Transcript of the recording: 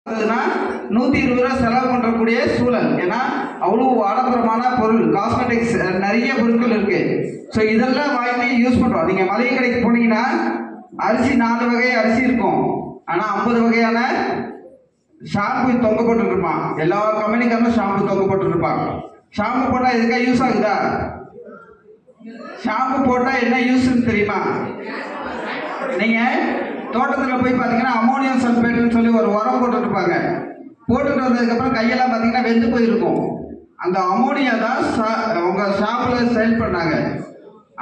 அதுனா நூற்றி இருபது ரூபா செலவு பண்ணுறக்கூடிய சூழல் ஏன்னா அவ்வளோ ஆடம்பரமான பொருள் காஸ்மெட்டிக்ஸ் நிறைய பொருட்கள் இருக்கு ஸோ இதெல்லாம் வாங்கி யூஸ் பண்ணுறோம் நீங்கள் மளிகை கடைக்கு போனீங்கன்னா அரிசி நாலு வகை அரிசி இருக்கும் ஆனால் ஐம்பது வகையான ஷாம்பு தொங்க போட்டுருப்பான் எல்லா கம்பெனிக்காரனும் ஷாம்பு தொங்க போட்டுருப்பாங்க ஷாம்பு போட்டால் எதுக்காக யூஸ் ஆகுதா ஷாம்பு போட்டால் என்ன யூஸ்ன்னு தெரியுமா நீங்கள் தோட்டத்தில் போய் பார்த்தீங்கன்னா அமோனியம் சல்பேட்னு சொல்லி ஒரு உரம் போட்டுருப்பாங்க போட்டுட்டு வந்ததுக்கப்புறம் கையெல்லாம் பார்த்தீங்கன்னா வெந்து போயிருக்கும் அந்த அமோனியா தான் சா- உங்க ஷாப்பில் சேல் பண்ணாங்க